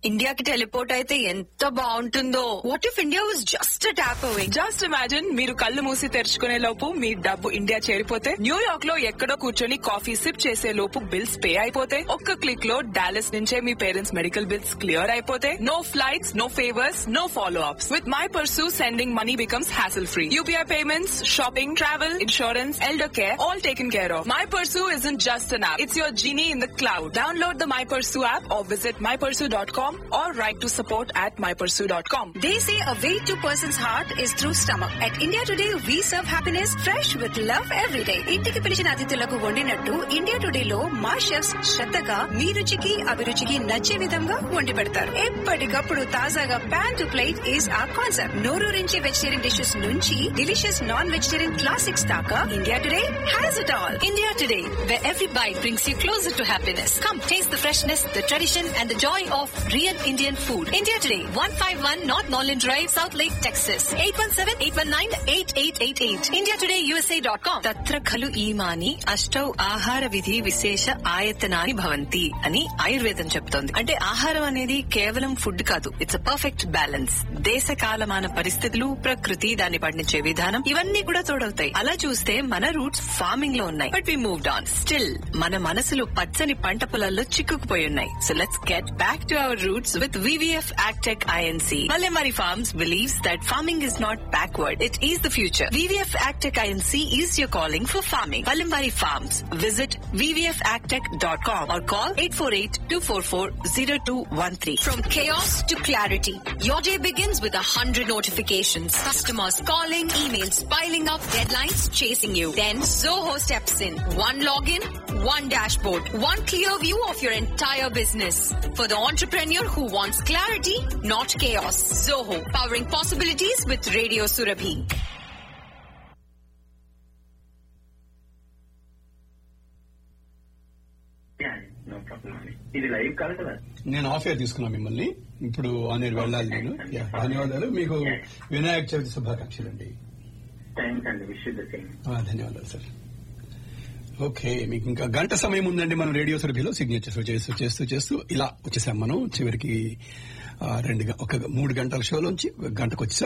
ఇండియాకి టెలిపోర్ట్ అయితే ఎంత బాగుంటుందో what if India was just tap away just imagine మీరు కళ్ళు మూసి తెరుచుకునే లోపు మీ డబ్బు ఇండియా చేరిపోతే న్యూయార్క్ లో ఎక్కడో కూర్చొని కాఫీ సిప్ చేసే లోపు బిల్స్ పే అయిపోతే ఒక్క క్లిక్ లో డాలస్ నుంచే మీ పేరెంట్స్ మెడికల్ బిల్స్ క్లియర్ అయిపోతే no flights no favours no follow ups with my Pursu sending money becomes hassle free UPI payments shopping travel insurance elder care all taken care of my Pursu is in just an app it's your genie in the cloud download the my Pursu app or visit my Pursu dot com or write to support at my Pursu dot com They say a way to person's heart is through stomach. At India Today, we serve happiness fresh with love every day. ఇంటికి పిలిచిన అతిథులకు వండినట్టు India today లో మా chefs శ్రద్ధగా మీ రుచికి అభిరుచికి నచ్చే విధంగా వండి పెడతారు ఎప్పటికప్పుడు తాజాగా pan to plate is a concept నోరూరించే వెజిటేరియన్ డిషెస్ నుంచి డిలిషియస్ నాన్ వెజిటేరియన్ క్లాసిక్స్ దాకా India Today has it all India Today where every bite brings you closer to happiness. Come taste the freshness, the tradition, and the joy of real Indian food. India Today, 151 North Norland Drive, South Lake, Texas. 817-819-8888. IndiaTodayUSA.com. తత్ర ఖలు ఈమాని అష్టౌ ఆహార విధి విశేష ఆయతనాని భవంతి అని ఆయుర్వేదం చెప్తోంది అంటే ఆహారం అనేది కేవలం ఫుడ్ కాదు ఇట్స్ అ పర్ఫెక్ట్ బ్యాలెన్స్ దేశ కాలమాన పరిస్థితులు ప్రకృతి దాన్ని పండించే విధానం ఇవన్నీ కూడా తోడవుతాయి అలా చూస్తే మన రూట్స్ ఫార్మింగ్ లో ఉన్నాయి but we moved on still మన మనసులు పచ్చని పంట పొలాల్లో చిక్కుకుపోయి ఉన్నాయి so let's get back to our roots with VVF Actech INC Mallemari farms believes that farming is not backward it is the future VVF Actech INC is your calling for farming Mallemari farms visit vvfactech.com or call 848-244-0213. From chaos to clarity, your day begins with a hundred notifications. Customers calling, emails piling up, deadlines chasing you. Then Zoho steps in. One login, one dashboard, one clear view of your entire business. For the entrepreneur who wants clarity, not chaos. Zoho, powering possibilities with Radio Surabhi. No problem ఇది live కాదు కదా నేను of air తీసుకున్నా మిమ్మల్ని ఇప్పుడు అనేది వెళ్ళాలి నేను యా, ధన్యవాదాలు మీకు వినాయక చవితి శుభాకాంక్షలు అండి థ్యాంక్స్ అండి విష్ ద సేమ్ ఆ, ధన్యవాదాలు సార్ ఓకే మీకు ఇంకా గంట సమయం ఉందండి మనం రేడియో సురభిలో సిగ్నేచర్స్ చేస్తూ చేస్తూ చేస్తూ ఇలా వచ్చేసాం మనం చివరికి ఆ, రెండు గ- ఒక మూడు గంటల షోలోంచి ఒక గంటకు వచ్చేసాం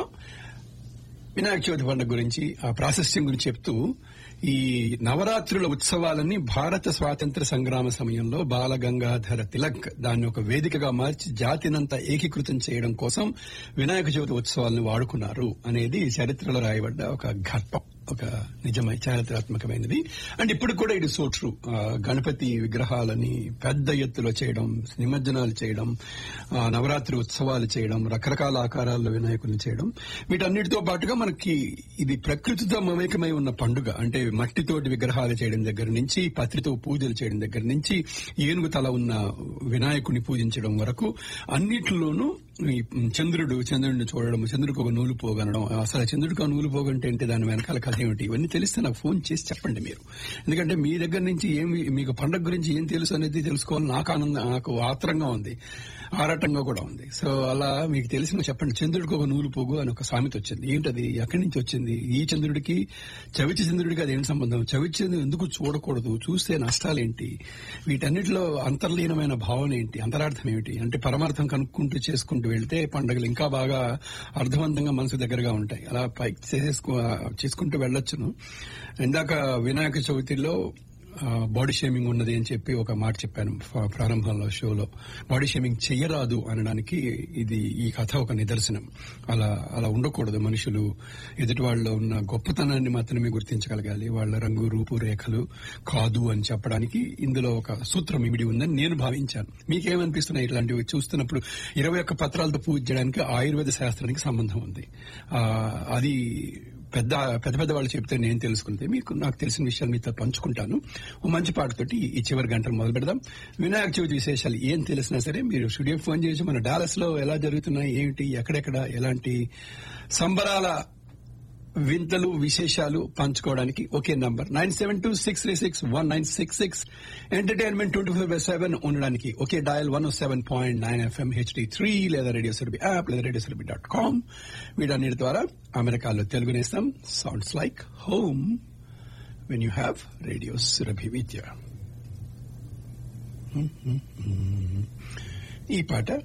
వినాయక చవితి పండుగ గురించి ఆ ప్రాశస్త్యం గురించి చెప్తూ ఈ నవరాత్రుల ఉత్సవాలన్నీ భారత స్వాతంత్ర సంగ్రామ సమయంలో బాలగంగాధర తిలక్ దాన్ని ఒక వేదికగా మార్చి జాతినంతా ఏకీకృతం చేయడం కోసం వినాయక చవితి ఉత్సవాలను వాడుకున్నారు అనేది చరిత్రలో రాయబడ్డ ఒక ఘట్టం ఒక నిజమై చారిత్రాత్మకమైనది అండ్ ఇప్పుడు కూడా ఇది సో ట్రూ గణపతి విగ్రహాలని పెద్ద ఎత్తులో చేయడం నిమజ్జనాలు చేయడం ఆ, నవరాత్రి ఉత్సవాలు చేయడం రకరకాల ఆకారాల్లో వినాయకుని చేయడం వీటన్నిటితో పాటుగా మనకి ఇది ప్రకృతితో మమేకమై ఉన్న పండుగ అంటే మట్టితోటి విగ్రహాలు చేయడం దగ్గర నుంచి పత్రితో పూజలు చేయడం దగ్గర నుంచి ఏనుగు తల ఉన్న వినాయకుని పూజించడం వరకు అన్నిటిలోనూ ఈ చంద్రుడు చంద్రుడిని చూడడం చంద్రుడికి ఒక నూలు పోగనడం అసలు చంద్రుడికి ఒక నూలు పోగంటే ఏంటి దాని వెనకాల కథ ఏమిటి ఇవన్నీ తెలిస్తే నాకు ఫోన్ చేసి చెప్పండి మీరు ఎందుకంటే మీ దగ్గర నుంచి ఏమి మీకు పండగ గురించి ఏం తెలుసు అనేది తెలుసుకోవాలని నాకు ఆనందం నాకు ఆత్రంగా ఉంది ఆరాటంగా కూడా ఉంది సో అలా మీకు తెలిసిన చెప్పండి చంద్రుడికి ఒక నూలు పోగు అని ఒక సామెత వచ్చింది ఏంటది ఎక్కడి నుంచి వచ్చింది ఈ చంద్రుడికి చవితి చంద్రుడికి అది ఏం సంబంధం చవితి చంద్రుడు ఎందుకు చూడకూడదు చూస్తే నష్టాలేంటి వీటన్నిటిలో అంతర్లీనమైన భావన ఏంటి అంతరార్థం ఏమిటి అంటే పరమార్థం కనుక్కుంటూ చేసుకుంటూ వెళ్తే పండుగలు ఇంకా బాగా అర్థవంతంగా మనసు దగ్గరగా ఉంటాయి అలా పైకి చేసేసుకో చేసుకుంటూ వెళ్ళొచ్చును ఇందాక వినాయక చవితిలో బాడీ షేమింగ్ ఉన్నది అని చెప్పి ఒక మాట చెప్పాను ఫ- ప్రారంభంలో షోలో బాడీ షేమింగ్ చెయ్యరాదు అనడానికి ఇది ఈ కథ ఒక నిదర్శనం అలా అలా ఉండకూడదు మనుషులు ఎదుటి వాళ్ళలో ఉన్న గొప్పతనాన్ని మాత్రమే గుర్తించగలగాలి వాళ్ళ రంగు రూపు రేఖలు కాదు అని చెప్పడానికి ఇందులో ఒక సూత్రం ఇమిడి ఉందని నేను భావించాను మీకేమనిపిస్తున్నాయి ఇట్లాంటివి చూస్తున్నప్పుడు ఇరవై ఒక్క పత్రాలతో పూజ చేయడానికి ఆయుర్వేద శాస్త్రానికి సంబంధం ఉంది ఆ, అది పెద్ద పెద్ద పెద్ద వాళ్ళు చెప్తే నేను తెలుసుకుంటే మీకు నాకు తెలిసిన విషయాలు మీతో పంచుకుంటాను ఓ మంచి పాటతోటి ఈ చివరి గంటలు మొదలు పెడదాం వినాయక చవితి విశేషాలు ఏం తెలిసినా సరే మీరు స్టూడియో ఫోన్ చేసి మన డాలస్ లో ఎలా జరుగుతున్నాయి ఏమిటి ఎక్కడెక్కడ ఎలాంటి సంబరాల వింతలు విశేషాలు పంచుకోవడానికి ఒకే number nine seven two six three six one nine six six entertainment twenty four by seven ఉండడానికి ఒకే dial one seven point nine FM HD three లేదా రేడియో సురభి యాప్ లేదా రేడియో సురభి డాట్ కామ్ వీటన్నిటి ద్వారా అమెరికాలో తెలుగు నేస్తాం sounds like home when you have radio Surabhi Vidya ఈ పాట